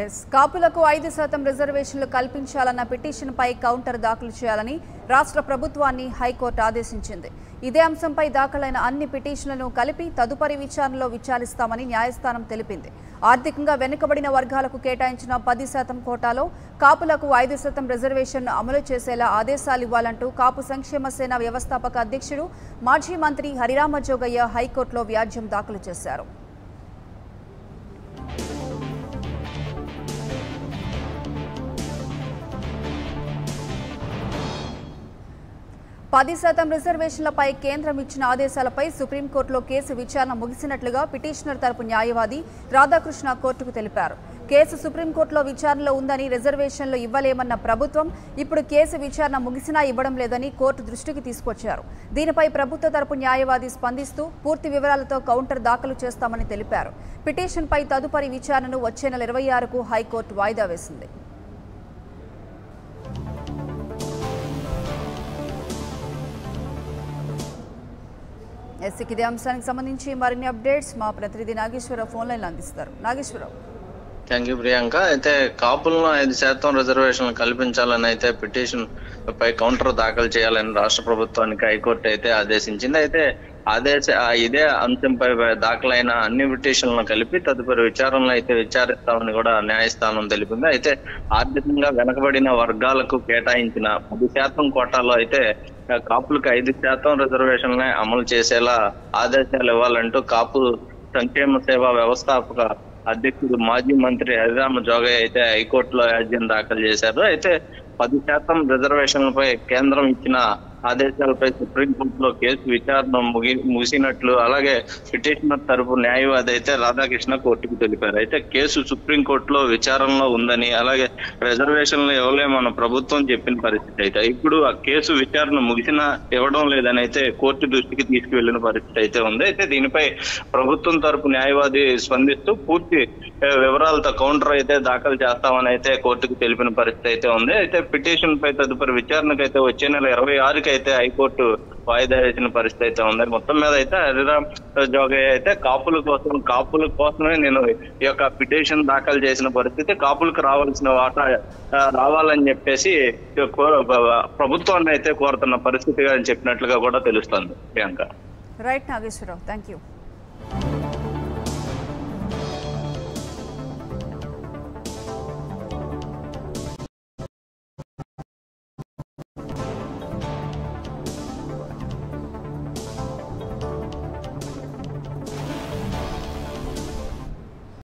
yes కాపులకు ఐదు శాతం రిజర్వేషన్లు కల్పించాలన్న పిటిషన్పై కౌంటర్ దాఖలు చేయాలని రాష్ట్ర ప్రభుత్వాన్ని హైకోర్టు ఆదేశించింది ఇదే అంశంపై దాఖలైన అన్ని పిటిషన్లను కలిపి తదుపరి విచారణలో విచారిస్తామని న్యాయస్థానం తెలిపింది ఆర్థికంగా వెనుకబడిన వర్గాలకు కేటాయించిన పది శాతం కోటాలో కాపులకు ఐదు శాతం రిజర్వేషన్ను అమలు చేసేలా ఆదేశాలు ఇవ్వాలంటూ కాపు సంక్షేమ సేన వ్యవస్థాపక అధ్యక్షుడు మాజీ మంత్రి హరిరామ జోగయ్య హైకోర్టులో వ్యాజ్యం దాఖలు చేశారు పది శాతం రిజర్వేషన్లపై కేంద్రం ఇచ్చిన ఆదేశాలపై సుప్రీంకోర్టులో కేసు విచారణ ముగిసినట్లుగా పిటిషనర్ తరపు న్యాయవాది రాధాకృష్ణ కోర్టుకు తెలిపారు కేసు సుప్రీంకోర్టులో విచారణలో ఉందని రిజర్వేషన్లు ఇవ్వలేమన్న ప్రభుత్వం ఇప్పుడు కేసు విచారణ ముగిసినా ఇవ్వడం లేదని కోర్టు దృష్టికి తీసుకొచ్చారు దీనిపై ప్రభుత్వ తరపు న్యాయవాది స్పందిస్తూ పూర్తి వివరాలతో కౌంటర్ దాఖలు చేస్తామని తెలిపారు పిటిషన్పై తదుపరి విచారణను వచ్చే నెల ఇరవై ఆరుకు హైకోర్టు వాయిదా వేసింది ఎస్సీకి ఇదే అంశానికి సంబంధించి మరిన్ని అప్డేట్స్ మా ప్రతినిధి నాగేశ్వరరావు ఫోన్ లైన్లో అందిస్తారు నాగేశ్వరరావు థ్యాంక్ యూ ప్రియాంక అయితే కాపులను ఐదు శాతం రిజర్వేషన్లు కల్పించాలని అయితే పిటిషన్ పై కౌంటర్ దాఖలు చేయాలని రాష్ట్ర ప్రభుత్వానికి హైకోర్టు అయితే ఆదేశించింది అయితే ఆదేశ ఆ ఇదే అంశంపై దాఖలైన అన్ని పిటిషన్లను కలిపి తదుపరి విచారణలో అయితే విచారిస్తామని కూడా న్యాయస్థానం తెలిపింది అయితే ఆర్థికంగా వెనకబడిన వర్గాలకు కేటాయించిన పది శాతం కోటాలో అయితే కాపులకు ఐదు శాతం రిజర్వేషన్లనే అమలు చేసేలా ఆదేశాలు ఇవ్వాలంటూ కాపు సంక్షేమ సేవా వ్యవస్థాపక అధ్యక్షుడు మాజీ మంత్రి హరిరామ జోగయ్య అయితే హైకోర్టులో వ్యాజ్యం దాఖలు చేశారు అయితే పది శాతం రిజర్వేషన్లపై కేంద్రం ఇచ్చిన ఆదేశాలపై సుప్రీంకోర్టులో కేసు విచారణ ముగి ముగిసినట్లు అలాగే పిటిషనర్ తరపు న్యాయవాది అయితే రాధాకృష్ణ కోర్టుకు తెలిపారు అయితే కేసు సుప్రీంకోర్టులో విచారణలో ఉందని అలాగే రిజర్వేషన్లు ఇవ్వలేమన్న ప్రభుత్వం చెప్పిన పరిస్థితి అయితే ఇప్పుడు ఆ కేసు విచారణ ముగిసినా ఇవ్వడం లేదని అయితే కోర్టు దృష్టికి తీసుకువెళ్లిన పరిస్థితి అయితే ఉంది అయితే దీనిపై ప్రభుత్వం తరపు న్యాయవాది స్పందిస్తూ పూర్తి ఏ, వివరాలతో కౌంటర్ అయితే దాఖలు చేస్తామని అయితే కోర్టుకు తెలిపిన పరిస్థితి అయితే ఉంది అయితే పిటిషన్ పై తదుపరి విచారణకు అయితే వచ్చే నెల ఇరవై ఆరుకి అయితే హైకోర్టు వాయిదా వేసిన పరిస్థితి అయితే ఉంది మొత్తం మీద అయితే హరిరామ్ జోగయ్య అయితే కాపుల కోసం కాపుల కోసమే నేను ఈ యొక్క పిటిషన్ దాఖలు చేసిన పరిస్థితి కాపులకు రావాల్సిన వాటా ఆ, రావాలని చెప్పేసి కో- ప్రభుత్వాన్ని అయితే కోరుతున్న పరిస్థితిగా అని చెప్పినట్లుగా కూడా తెలుస్తుంది Priyanka right Nageswara Rao thank you